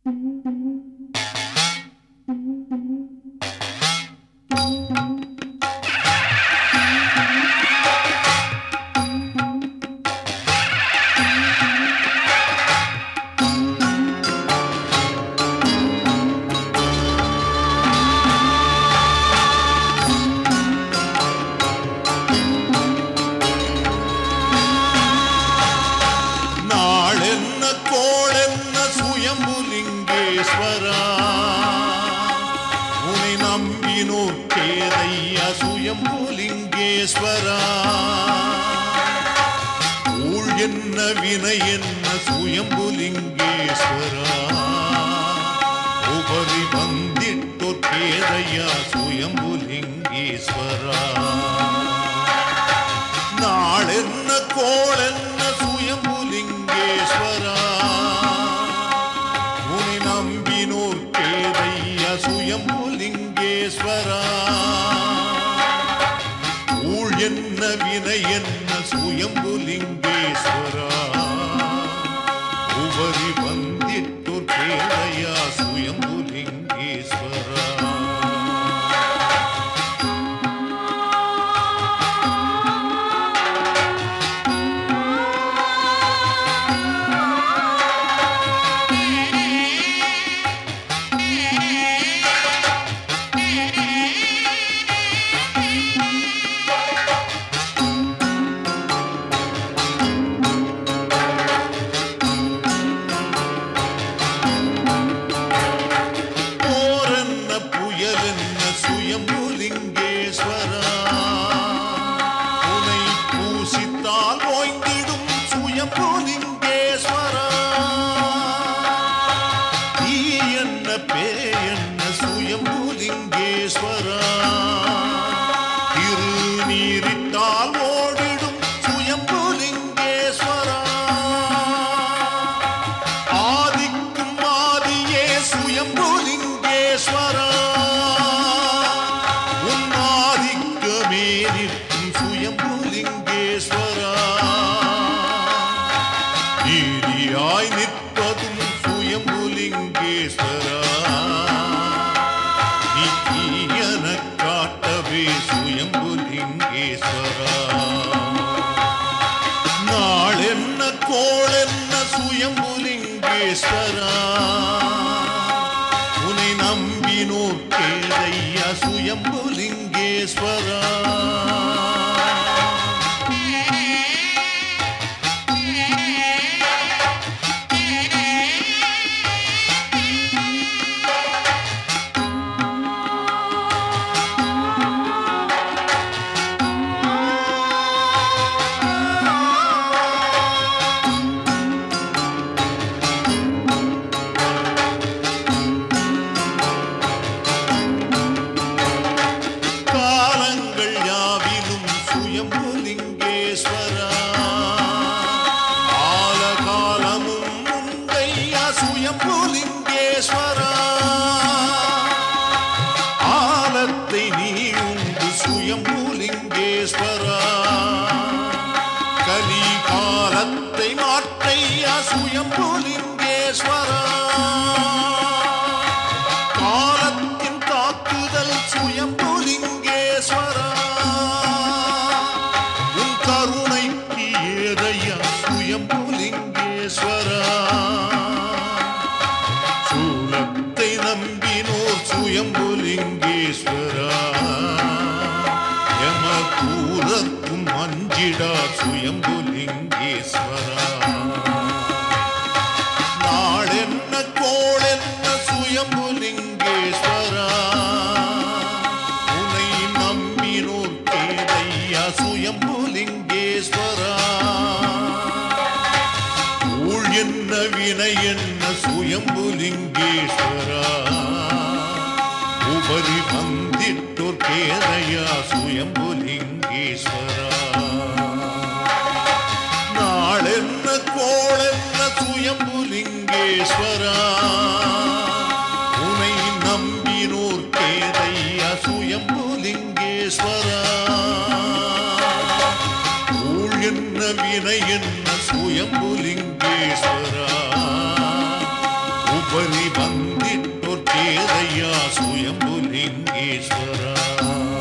நாளென்ன கோளென்ன சுயம்புலிங்கேஸ்வரா உனை நம்பினோர் கேதையா சுயம்புலிங்கேஸ்வரா ஊழ் என்ன வினை என்ன சுயம்புலிங்கேஸ்வரா உபரி வந்திட்டோர் கேதையா சுயம்புலிங்கேஸ்வரா நாளென்ன கோளென்ன சுயம்புலிங்கேஸ்வரா உனை நம்பினோர் கேதைய சுயம்புலிங்கேஸ்வரா ஊழ் என்ன வினை என்ன சுயம்புலிங்கேஸ்வரா உபரி வந்திட்டோர் கேதையா சுயம்புலிங்கேஸ்வரா போரென்ன புயலென்ன சுயம்புலிங்கேஸ்வரா உனை பூசித்தால் ஓய்ந்திடும் சுயம்புலிங்கேஸ்வரா நீ என்ன பேயென்ன சுயம்புலிங்கேஸ்வரா திருநீரிட்டால் ஓடிடும் சுயம்புலிங்கேஸ்வரா ஆதிக்கும் ஆதியே சுயம்புலிங்கேஸ்வரா உன் ஆதிக்கமே நிற்கும் சுயம்புலிங்கேஸ்வரா நீதியாய் நிற்பதும் சுயம்புலிங்கேஸ்வரா நீ தீயன காட்டவே சுயம்புலிங்கேஸ்வரா நாளென்ன கோளென்ன சுயம்புலிங்கேஸ்வரா உனை நம்பினோர் கேதையா சுயம்புலிங்கேஸ்வரா காலங்கள் யாவிலும் சுயம்புலிங்கேஸ்வரா காலகாலமும் உந்தையா சுயம்புலிங்கேஸ்வரா ஆலத்தை நீ உண்டு சுயம்புலிங்கேஸ்வரா கலி காலத்தை மாற்றையா சுயம்புலிங்கேஸ்வரா காலத்தின் தாக்குதல் சுயம்புலிங்கேஸ்வரா உன் கருணைக்கு ஏதையா சுயம்புலிங்கேஸ்வரா சூலத்தை நம்பினோர் சுயம்புலிங்கேஸ்வரா எம கூறக்கும் மஞ்சிடா சுயம்புலிங்கேஸ்வரா நாளென்ன கோளென்ன சுயம்புலிங்கேஸ்வரா உனை நம்பினோர் கேதையா சுயம்புலிங்கேஸ்வரா ஊழ் என்ன வினை என்ன சுயம்புலிங்கேஸ்வரா உபரி வந்திட்டோர் கேதையா சுயம்புலிங்கேஸ்வரா நாளென்ன கோளென்ன சுயம்புலிங்கேஸ்வரா உனை நம்பினோர் கேதையா சுயம்புலிங்கேஸ்வரா ஊழ் என்ன வினை என்ன சுயம்புலிங்கேஸ்வரா உபரி வந்திட்டோர் கேதையா சுயம்புலிங்கேஸ்வரா